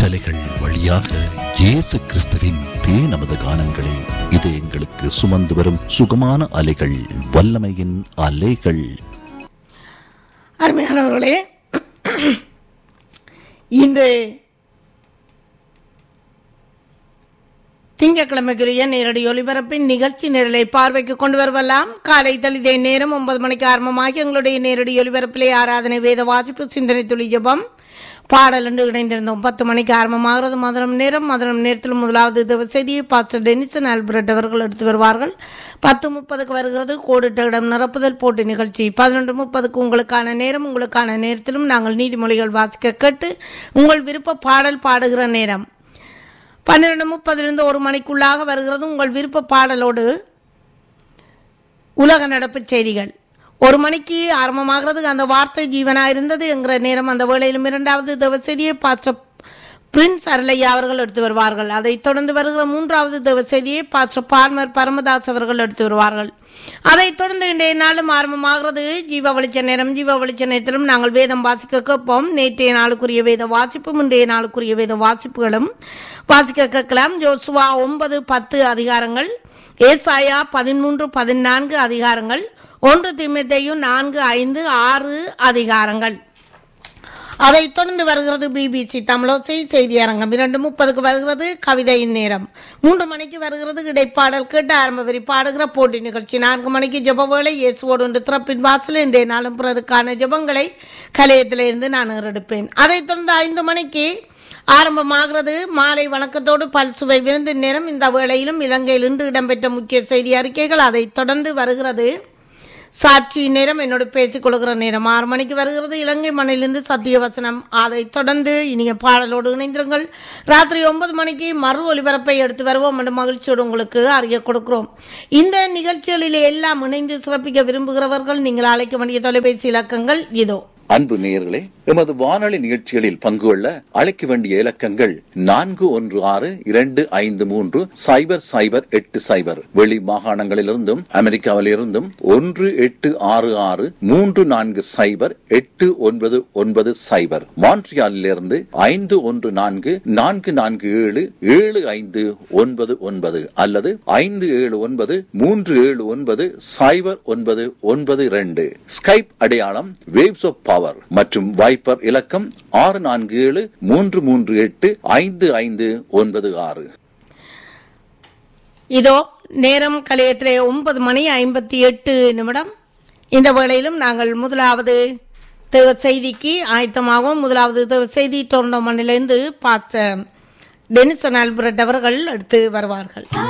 காற்றலைகள் வழியாக இயேசு கிறிஸ்துவின் தே நமது கானங்களை இது எங்களுக்கு சுமந்து வரும் சுகமான அலைகள் வல்லமையின் அலைகள் அருமையானவர்களே இன்று திங்கட்கிழமைக்குரிய நேரடி ஒலிபரப்பின் நிகழ்ச்சி நிரலை பார்வைக்கு கொண்டு வருவலாம் காலை தலிதை நேரம் ஒன்பது மணிக்கு ஆரம்பமாகி எங்களுடைய நேரடி ஒலிபரப்பிலே ஆராதனை வேத வாசிப்பு சிந்தனை துளி ஜெபம் பாடல் என்று இணைந்திருந்தோம் பத்து மணிக்கு ஆரம்பமாகிறது மதுரம் நேரம் மதுரம் நேரத்தில் முதலாவது திவ செய்தியை பாஸ்டர் டெனிசன் ஆல்பர்ட் அவர்கள் எடுத்து வருவார்கள் பத்து முப்பதுக்கு வருகிறது கோடிட்ட இடம் நிரப்புதல் போட்டி நிகழ்ச்சி பதினொன்று முப்பதுக்கு உங்களுக்கான நேரம் உங்களுக்கான நேரத்திலும் நாங்கள் நீதிமொழிகள் வாசிக்க கேட்டு உங்கள் விருப்ப பாடல் பாடுகிற நேரம் பன்னிரெண்டு முப்பதிலிருந்து ஒரு மணிக்குள்ளாக வருகிறது உங்கள் விருப்ப பாடலோடு உலக நடப்பு செய்திகள் ஒரு மணிக்கு ஆரம்பமாகிறது அந்த வார்த்தை ஜீவனா இருந்தது என்கிற நேரம் அந்த வேளையிலும் இரண்டாவது தேவசெய்தியை பாஸ்டர் பிரின்ஸ் அருளையா அவர்கள் எடுத்து வருவார்கள் அதைத் தொடர்ந்து வருகிற மூன்றாவது தேவசெய்தியை பாஸ்டர் பார்மர் பரமதாஸ் அவர்கள் எடுத்து வருவார்கள் அதைத் தொடர்ந்து இன்றைய நாளும் ஆரம்பமாகிறது ஜீவ வெளிச்ச நேரம் ஜீவ வெளிச்ச நேரத்திலும் நாங்கள் வேதம் வாசிக்க கேட்போம் நேற்றைய நாளுக்குரிய வேத வாசிப்பும் இன்றைய நாளுக்குரிய வேத வாசிப்புகளும் வாசிக்க கேட்கலாம் ஜோசுவா ஒன்பது பத்து அதிகாரங்கள் ஏசாயா பதிமூன்று பதினான்கு அதிகாரங்கள் ஒன்று திமுத்தையும் நான்கு ஐந்து ஆறு அதிகாரங்கள் அதைத் தொடர்ந்து வருகிறது பிபிசி தமிழோசை செய்தி அரங்கம் இரண்டு முப்பதுக்கு வருகிறது கவிதையின் நேரம் மூன்று மணிக்கு வருகிறது இடைப்பாடல் கேட்டு ஆரம்ப வரி பாடுகிற போட்டி நிகழ்ச்சி நான்கு மணிக்கு ஜெப வேளை இயேசுவோடு ஒன்று திறப்பின் வாசல் இன்றைய நாளும் பிறருக்கான ஜெபங்களை கலையத்திலிருந்து நான் எடுப்பேன் அதைத் தொடர்ந்து ஐந்து மணிக்கு ஆரம்பமாகிறது மாலை வணக்கத்தோடு பல்சுவை விருந்து நேரம் இந்த வேளையிலும் இலங்கையில் இன்று இடம்பெற்ற முக்கிய செய்தி அறிக்கைகள் அதைத் தொடர்ந்து வருகிறது சாட்சி நேரம் என்னோடு பேசிக் கொள்கிற நேரம் ஆறு மணிக்கு வருகிறது இலங்கை மண்ணிலிருந்து சத்திய வசனம் அதைத் தொடர்ந்து இனிய பாடலோடு இணைந்திருங்கள் ராத்திரி ஒன்பது மணிக்கு மறு ஒலிபரப்பை எடுத்து வருவோம் என்ற மகிழ்ச்சியோடு உங்களுக்கு அறிய கொடுக்கிறோம் இந்த நிகழ்ச்சிகளில் எல்லாம் இணைந்து சிறப்பிக்க விரும்புகிறவர்கள் நீங்கள் அழைக்க வேண்டிய தொலைபேசி இலக்கங்கள் இதோ அன்பு நேயர்களே எமது வானொலி நிகழ்ச்சிகளில் பங்கு கொள்ள அழைக்க வேண்டிய இலக்கங்கள் நான்கு ஒன்று ஆறு இரண்டு ஐந்து மூன்று சைபர் சைபர் எட்டு சைபர் வெளி மாகாணங்களிலிருந்தும் அமெரிக்காவிலிருந்தும் ஒன்று எட்டு ஆறு ஆறு மூன்று நான்கு சைபர் எட்டு ஒன்பது ஒன்பது சைபர் மான்ட்ரியாலிலிருந்து ஐந்து ஒன்று நான்கு நான்கு நான்கு ஏழு ஏழு ஐந்து ஒன்பது ஒன்பது அல்லது ஐந்து ஏழு ஒன்பது மூன்று ஏழு ஒன்பது சைபர் ஒன்பது ஒன்பது இரண்டு ஸ்கைப் அடையாளம் வேவ்ஸ் ஆஃப் பவர் மற்றும் வைப்பர் இலக்கம் ஆறு நான்கு ஏழு மூன்று மூன்று எட்டு ஐந்து ஐந்து ஒன்பது ஆறு இதோ நேரம் கலையத்திலே ஒன்பது மணி ஐம்பத்தி எட்டு நிமிடம் இந்த வேளையிலும் நாங்கள் முதலாவது தேவ செய்திக்கு ஆயத்தமாகவும் முதலாவது தேவ செய்தி டோர்னமெண்டிலிருந்து பாஸ்டர் டெனிசன் ஆல்பர்ட் அவர்கள் எடுத்து வருவார்கள்